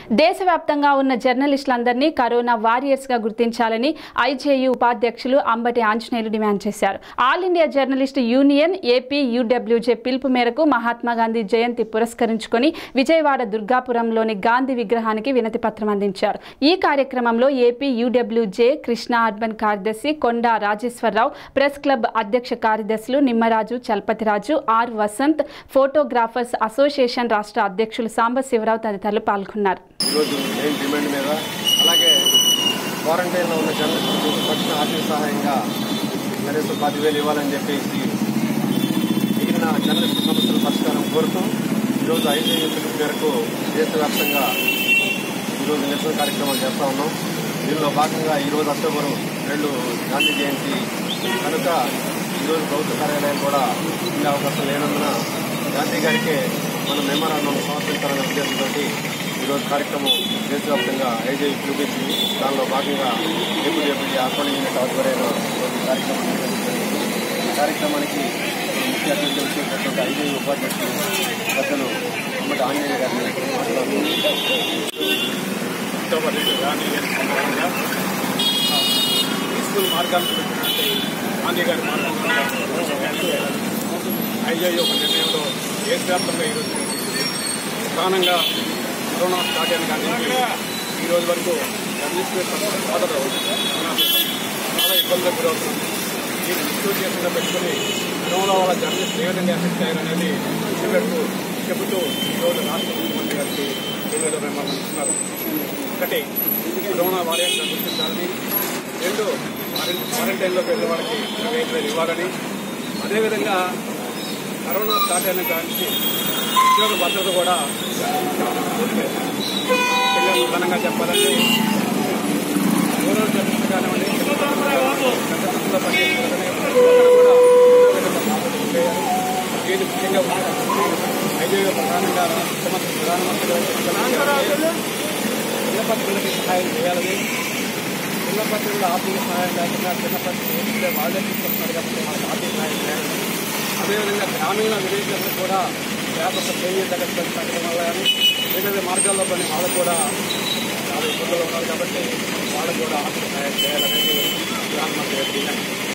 దేశవ్యాప్తంగా ఉన్న జర్నలిస్టులందరినీ corona warriors గా గుర్తించాలని ఐజేయు ఉపాధ్యక్షులు అంబటి ఆంజనేయులు డిమాండ్ చేశారు all India journalist union AP UWJ పిలుపు మేరకు మహాత్మా గాంధీ జయంతి పురస్కరించుకొని విజయవాడ దుర్గాపురంలోని గాంధీ విగ్రహానికి వినతి పత్రం అందించారు ఈ కార్యక్రమంలో ఏపీ యూడబ్ల్యూజే కృష్ణా అర్బన్ కార్యదర్శి కొండా రాజేశ్వరరావు ప్రెస్ క్లబ్ అధ్యక్ష కార్యదర్శులు Nimmaraju Chalapathiraju R Vasanth photographers association రాష్ట్ర అధ్యక్షులు సాంబశివరావు తదితరులు పాల్గొన్నారు ఈరోజు మెయిన్ డిమాండ్ మీద అలాగే క్వారంటైన్లో ఉన్న జర్నలిస్టులకు తక్షణ ఆర్థిక సహాయంగా కనీసం పదివేలు ఇవ్వాలని చెప్పేసి మిగిలిన జర్నలిస్టు సమస్యల పరిష్కారం కోరుతూ ఈరోజు ఐదు పిలుపు మేరకు దేశవ్యాప్తంగా ఈరోజు నిరసన కార్యక్రమాలు చేస్తా ఉన్నాం దీనిలో భాగంగా ఈరోజు అక్టోబర్ రెండు గాంధీ జయంతి కనుక ఈరోజు ప్రభుత్వ కార్యాలయాలు కూడా ఉండే అవకాశం లేనందున గాంధీ గారికే మనం మెమరాండం సమర్పించాలనే ఉద్దేశంతో ఈరోజు కార్యక్రమం దేశవ్యాప్తంగా ఐజీ చూపించింది దానిలో భాగంగా ఏపీ ఏపీ ఆర్పణ యూనిట్ ఆధ్వర్యంలో ఈరోజు ఈ కార్యక్రమం నిర్వహించబడింది ఈ కార్యక్రమానికి ముఖ్య అతిథులు వచ్చేటటువంటి ఐజీ ఉపాధ్యక్షులు పెద్దలు అమ్మటి ఆంజనేయ గారిని మాట్లాడుతున్నారు అక్టోబర్ రెండు గాంధీ గారి సందర్భంగా పీస్ఫుల్ మార్గాలు చూపించినట్టు గాంధీ గారి మార్గంలో ఐజేయు ఒక నిర్ణయంలో దేశవ్యాప్తంగా ఈరోజు ప్రధానంగా కరోనా స్టార్ట్ అయిన కానీ ఈ రోజు వరకు జర్నలిస్టు సోదరు చాలా ఇబ్బందులకు గురవుతున్నారు దీన్ని దృష్టి చేసిన పెట్టుకుని కరోనా వల్ల జర్నలిస్ట్ ఏ విధంగా ఎఫెక్ట్ అయ్యారనేది చూపెడుతూ చెబుతూ ఈరోజు రాష్ట్ర ముఖ్యమంత్రి గారికి దీనిలో మేము అందిస్తున్నారు ఒకటి కరోనా వారియర్స్ గుర్తించాలని రెండు క్వారంటైన్లోకి వెళ్ళిన వాళ్ళకి ఇరవై ఐదు వేలు ఇవ్వాలని అదేవిధంగా కరోనా స్టార్ట్ అయిన దానికి ఉద్యోగ భద్రత కూడా పిల్లలు ఘనంగా చెప్పాలంటే రూరల్ జర్నలిస్ట్ కానివ్వండి చిన్న పత్రికలు కానివ్వండి, పెద్ద పత్రికల్లో పనిచేసే వాళ్ళని ఒక్కరు కూడా ఉద్యోగంలో బాధ్యతలు దీని ముఖ్యంగా ఐదేళ్ళు ప్రధానంగా ముఖ్యమంత్రి ప్రధానమంత్రి గారు చిన్న పత్రికలకి సహాయం చేయాలని చిన్న పత్రికలు ఆర్థిక సహాయం లేకుండా చిన్న పత్రికలు ఏంటంటే వాళ్ళే తీసుకొస్తున్నారు కాబట్టి వాళ్ళకి ఆర్థిక సహాయం చేయాలని అదేవిధంగా గ్రామీణ విలేజ్లకు కూడా వ్యాపక పేజీ తగ్గట్టు పెట్టడం వల్ల కానీ వేరే మార్గాల్లో పని వాళ్ళు కూడా చాలా ఇబ్బందులు ఉన్నారు కాబట్టి వాళ్ళకు కూడా ఆర్థిక సహాయం చేయాలనేది ప్రధానమంత్రి గారి డిమాండ్